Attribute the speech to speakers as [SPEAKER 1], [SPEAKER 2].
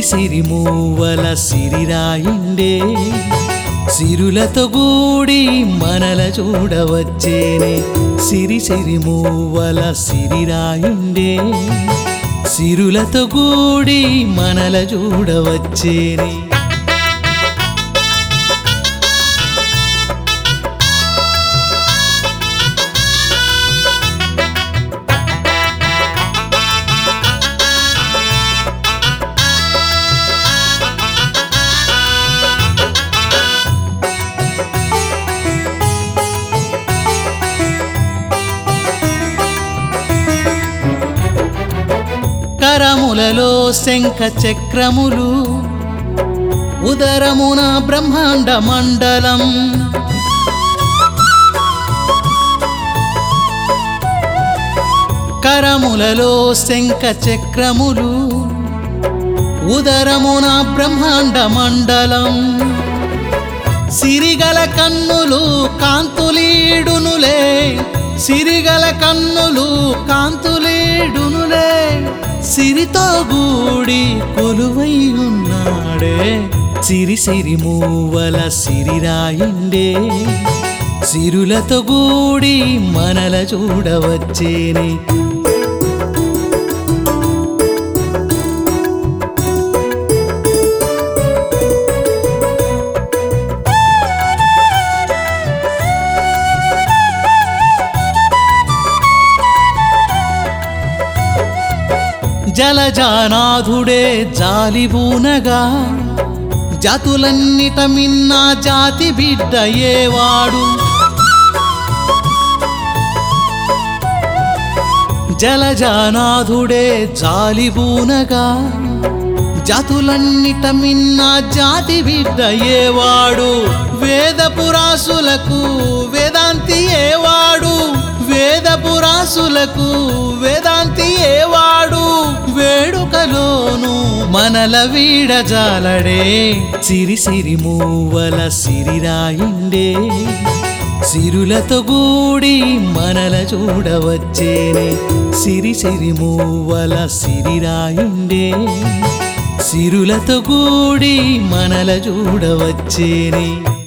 [SPEAKER 1] సిరి మూవల సిరిరాయిండే సిరులతో గూడి మనల చూడవచ్చేనే సిరి సిరి మూవల సిరిరాయిండే సిరులతో గూడి మనల చూడవచ్చేనే కరములలో శంఖ చక్రములు ఉదరమున బ్రహ్మాండ మండలం కరములలో శంఖ చక్రములు ఉదరమున బ్రహ్మాండ మండలం సిరిగల కన్నులు కాంతులీడునులే సిరిగల కన్నులు కాంతులీడునులే సిరితో గూడి కొలువై ఉన్నాడే సిరి సిరి మూవల సిరిరాయిండే సిరులతో గూడి మనల చూడవచ్చేనే జలజానాథుడే జాలిబూనగా జాతులన్నిట మిన్న జాతి బిడ్డ ఏవాడు జలజానాథుడే జాలిబూనగా జాతులన్నిట మిన్న జాతి బిడ్డ ఏవాడు వేద పురాసులకు వేదాంతి ఏవాడు వేద పురాసులకు వేదాంతి ఏవాడు వేడుకలోను మనల వీడజాలడే సిరి సిరి మూవల సిరిరాయిండే సిరులతో గూడి మనల చూడవచ్చేనే సిరి సిరి మూవల సిరిరాయిండే సిరులతో గూడి మనల చూడవచ్చేనే